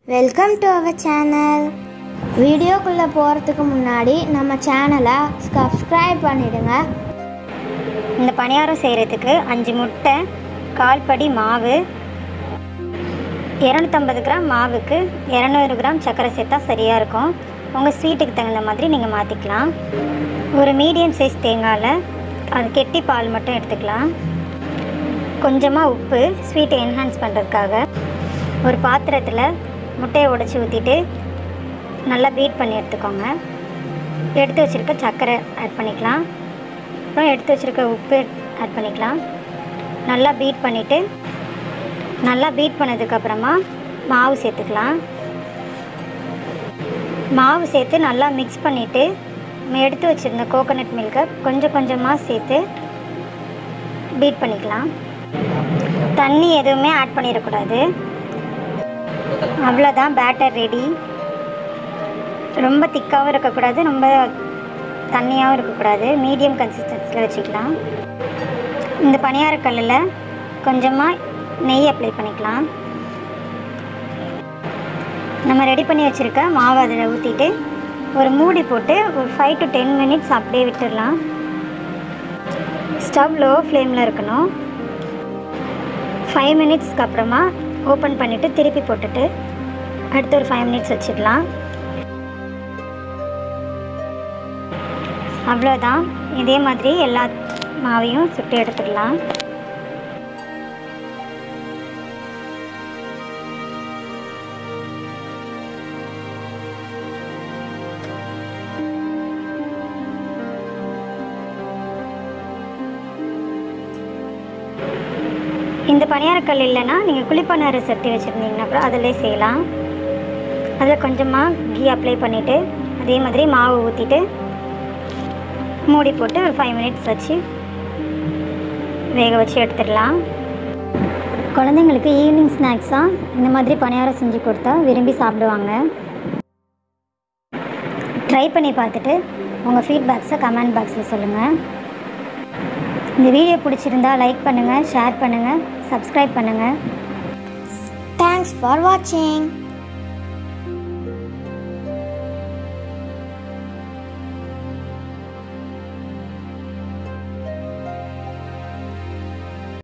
welcome to our channel வீடியோக்குள்ளே போகிறதுக்கு முன்னாடி நம்ம சேனலை சப்ஸ்கிரைப் பண்ணிடுங்க இந்த பணியாரம் செய்கிறதுக்கு அஞ்சு முட்டை கால் படி மாவு இரநூத்தம்பது கிராம் மாவுக்கு இரநூறு கிராம் சர்க்கரை சேர்த்தா சரியாக இருக்கும் உங்கள் ஸ்வீட்டுக்கு தகுந்த மாதிரி நீங்கள் மாற்றிக்கலாம் ஒரு மீடியம் சைஸ் தேங்காயில் அது கெட்டி பால் மட்டும் எடுத்துக்கலாம் கொஞ்சமாக உப்பு ஸ்வீட்டை என்ஹான்ஸ் பண்ணுறதுக்காக ஒரு பாத்திரத்தில் முட்டையை உடச்சி ஊற்றிட்டு நல்லா பீட் பண்ணி எடுத்துக்கோங்க எடுத்து வச்சுருக்க சர்க்கரை ஆட் பண்ணிக்கலாம் அப்புறம் எடுத்து வச்சுருக்க உப்பு ஆட் பண்ணிக்கலாம் நல்லா பீட் பண்ணிவிட்டு நல்லா பீட் பண்ணதுக்கப்புறமா மாவு சேர்த்துக்கலாம் மாவு சேர்த்து நல்லா மிக்ஸ் பண்ணிவிட்டு நம்ம எடுத்து வச்சுருந்த கோகோனட் மில்கை கொஞ்சம் கொஞ்சமாக சேர்த்து பீட் பண்ணிக்கலாம் தண்ணி எதுவுமே ஆட் பண்ணிடக்கூடாது அவ்வளோதான் பேட்டர் ரெடி ரொம்ப திக்காகவும் இருக்கக்கூடாது ரொம்ப தண்ணியாகவும் இருக்கக்கூடாது மீடியம் கன்சிஸ்டன்சியில் வச்சுக்கலாம் இந்த பணியாரக்கல்லில் கொஞ்சமாக நெய் அப்ளை பண்ணிக்கலாம் நம்ம ரெடி பண்ணி வச்சுருக்க மாவு அதில் ஊற்றிட்டு ஒரு மூடி போட்டு ஒரு ஃபைவ் டு டென் மினிட்ஸ் அப்படியே விட்டுடலாம் ஸ்டவ் லோ ஃப்ளேமில் இருக்கணும் ஃபைவ் மினிட்ஸ்க்கு அப்புறமா ஓப்பன் பண்ணிவிட்டு திருப்பி போட்டுட்டு அடுத்து ஒரு ஃபைவ் மினிட்ஸ் வச்சிடலாம் அவ்வளோதான் இதே மாதிரி எல்லா மாவையும் சுட்டு எடுத்துடலாம் இந்த பணியாரக்கல் இல்லைன்னா நீங்கள் குழிப்பணியார சட்டி வச்சுருந்தீங்கன்னா கூட அதிலே செய்யலாம் அதில் கொஞ்சமாக கீ அப்ளை பண்ணிவிட்டு அதே மாதிரி மாவு ஊற்றிட்டு மூடி போட்டு ஒரு ஃபைவ் மினிட்ஸ் வச்சு வேக வச்சு எடுத்துடலாம் குழந்தைங்களுக்கு ஈவினிங் ஸ்நாக்ஸாக இந்த மாதிரி பணியாரம் செஞ்சு கொடுத்தா விரும்பி சாப்பிடுவாங்க ட்ரை பண்ணி பார்த்துட்டு உங்கள் ஃபீட்பேக்ஸை கமெண்ட் பாக்ஸில் சொல்லுங்கள் இந்த வீடியோ பிடிச்சிருந்தா லைக் பண்ணுங்கள் ஷேர் பண்ணுங்கள் சப்ஸ்கிரைப் பண்ணுங்கள் தேங்க்ஸ் ஃபார் வாட்சிங்